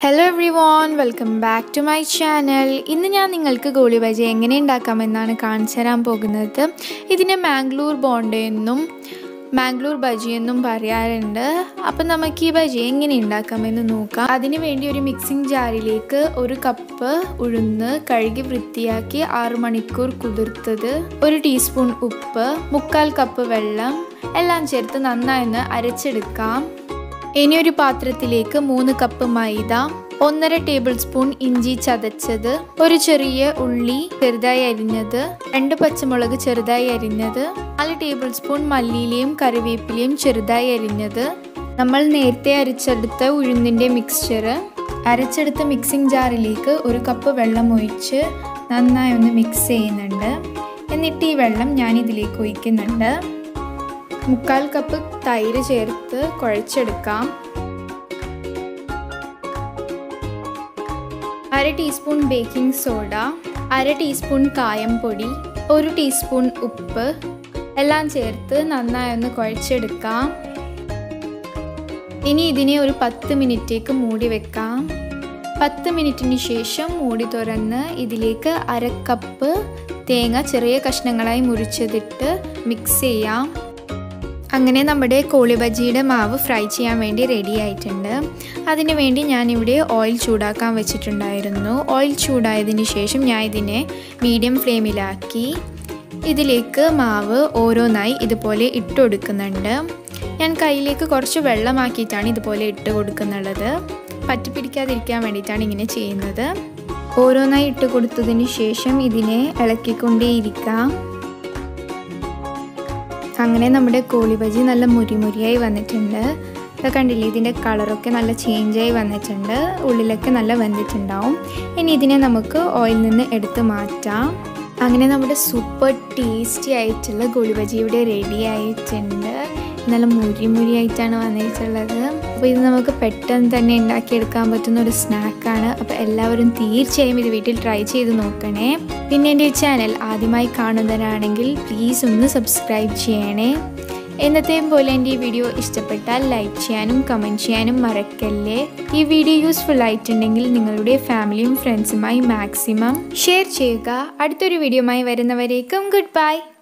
hello everyone welcome back to my channel ഇന്ന് ഞാൻ നിങ്ങൾക്ക് ഗോളി ബജി എങ്ങനെ ഉണ്ടാക്കാമെന്നാണ് കാണിച്ചു തരാൻ പോകുന്നത് ഇതിനെ മാംഗ്ലൂർ ബോണ്ട എന്നും മാംഗ്ലൂർ ബജി എന്നും പറയാറുണ്ട് അപ്പം നമുക്ക് ഈ ബജി എങ്ങനെ ഉണ്ടാക്കാമെന്ന് നോക്കാം അതിന് വേണ്ടി ഒരു മിക്സിംഗ് ജാറിലേക്ക് ഒരു കപ്പ് ഉഴുന്ന് കഴുകി വൃത്തിയാക്കി ആറ് മണിക്കൂർ കുതിർത്തത് ഒരു ടീസ്പൂൺ ഉപ്പ് മുക്കാൽ കപ്പ് വെള്ളം എല്ലാം ചേർത്ത് നന്നായി ഒന്ന് അരച്ചെടുക്കാം ഇനി ഒരു പാത്രത്തിലേക്ക് മൂന്ന് കപ്പ് മൈദ ഒന്നര ടേബിൾ സ്പൂൺ ഇഞ്ചി ചതച്ചത് ഒരു ചെറിയ ഉള്ളി ചെറുതായി അരിഞ്ഞത് രണ്ട് പച്ചമുളക് ചെറുതായി അരിഞ്ഞത് നാല് ടേബിൾ സ്പൂൺ മല്ലിയിലയും കറിവേപ്പിലയും ചെറുതായി അരിഞ്ഞത് നമ്മൾ നേരത്തെ അരച്ചെടുത്ത ഉഴുന്നിൻ്റെ മിക്സ്ചർ അരച്ചെടുത്ത മിക്സിംഗ് ജാറിലേക്ക് ഒരു കപ്പ് വെള്ളം ഒഴിച്ച് നന്നായി ഒന്ന് മിക്സ് ചെയ്യുന്നുണ്ട് എന്നിട്ട് ഈ വെള്ളം ഞാൻ ഇതിലേക്ക് ഒഴിക്കുന്നുണ്ട് മുക്കാൽ കപ്പ് തൈര് ചേർത്ത് കുഴച്ചെടുക്കാം അര ടീസ്പൂൺ ബേക്കിംഗ് സോഡ അര ടീസ്പൂൺ കായം പൊടി ഒരു ടീസ്പൂൺ ഉപ്പ് എല്ലാം ചേർത്ത് നന്നായി ഒന്ന് കുഴച്ചെടുക്കാം ഇനി ഇതിനെ ഒരു പത്ത് മിനിറ്റേക്ക് മൂടി വെക്കാം പത്ത് മിനിറ്റിന് ശേഷം മൂടി തുറന്ന് ഇതിലേക്ക് അര കപ്പ് തേങ്ങ ചെറിയ കഷ്ണങ്ങളായി മുറിച്ചതിട്ട് മിക്സ് ചെയ്യാം അങ്ങനെ നമ്മുടെ കോളി ബജിയുടെ മാവ് ഫ്രൈ ചെയ്യാൻ വേണ്ടി റെഡി ആയിട്ടുണ്ട് അതിന് വേണ്ടി ഞാനിവിടെ ഓയിൽ ചൂടാക്കാൻ വെച്ചിട്ടുണ്ടായിരുന്നു ഓയിൽ ചൂടായതിന് ശേഷം ഞാൻ ഇതിനെ മീഡിയം ഫ്ലെയിമിലാക്കി ഇതിലേക്ക് മാവ് ഓരോന്നായി ഇതുപോലെ ഇട്ട് കൊടുക്കുന്നുണ്ട് ഞാൻ കയ്യിലേക്ക് കുറച്ച് വെള്ളമാക്കിയിട്ടാണ് ഇതുപോലെ ഇട്ട് കൊടുക്കുന്നുള്ളത് പറ്റിപ്പിടിക്കാതിരിക്കാൻ വേണ്ടിയിട്ടാണ് ഇങ്ങനെ ചെയ്യുന്നത് ഓരോന്നായി ഇട്ട് കൊടുത്തതിന് ശേഷം ഇതിനെ ഇളക്കിക്കൊണ്ടേയിരിക്കാം അങ്ങനെ നമ്മുടെ കോളി ബജി നല്ല മുരിമുരിയായി വന്നിട്ടുണ്ട് ഇപ്പം കണ്ടില്ലേ ഇതിൻ്റെ കളറൊക്കെ നല്ല ചേഞ്ചായി വന്നിട്ടുണ്ട് ഉള്ളിലൊക്കെ നല്ല വെന്തിട്ടുണ്ടാവും ഇനി ഇതിനെ നമുക്ക് ഓയിൽ നിന്ന് എടുത്ത് മാറ്റാം അങ്ങനെ നമ്മുടെ സൂപ്പർ ടേസ്റ്റി ആയിട്ടുള്ള ഗോളി ബജി ഇവിടെ റെഡി ആയിട്ടുണ്ട് നല്ല മുരി മുരിയായിട്ടാണ് വന്നിട്ടുള്ളത് അപ്പോൾ ഇത് നമുക്ക് പെട്ടെന്ന് തന്നെ ഉണ്ടാക്കിയെടുക്കാൻ പറ്റുന്ന ഒരു സ്നാക്കാണ് അപ്പോൾ എല്ലാവരും തീർച്ചയായും ഇത് വീട്ടിൽ ട്രൈ ചെയ്ത് നോക്കണേ പിന്നെ എൻ്റെ ചാനൽ ആദ്യമായി കാണുന്നവരാണെങ്കിൽ പ്ലീസ് ഒന്ന് സബ്സ്ക്രൈബ് ചെയ്യണേ എന്നത്തെയും പോലെ എൻ്റെ ഈ വീഡിയോ ഇഷ്ടപ്പെട്ടാൽ ലൈക്ക് ചെയ്യാനും കമൻറ്റ് ചെയ്യാനും മറക്കല്ലേ ഈ വീഡിയോ യൂസ്ഫുൾ ആയിട്ടുണ്ടെങ്കിൽ നിങ്ങളുടെ ഫാമിലിയും ഫ്രണ്ട്സുമായി മാക്സിമം ഷെയർ ചെയ്യുക അടുത്തൊരു വീഡിയോയുമായി വരുന്നവരേക്കും ഗുഡ് ബൈ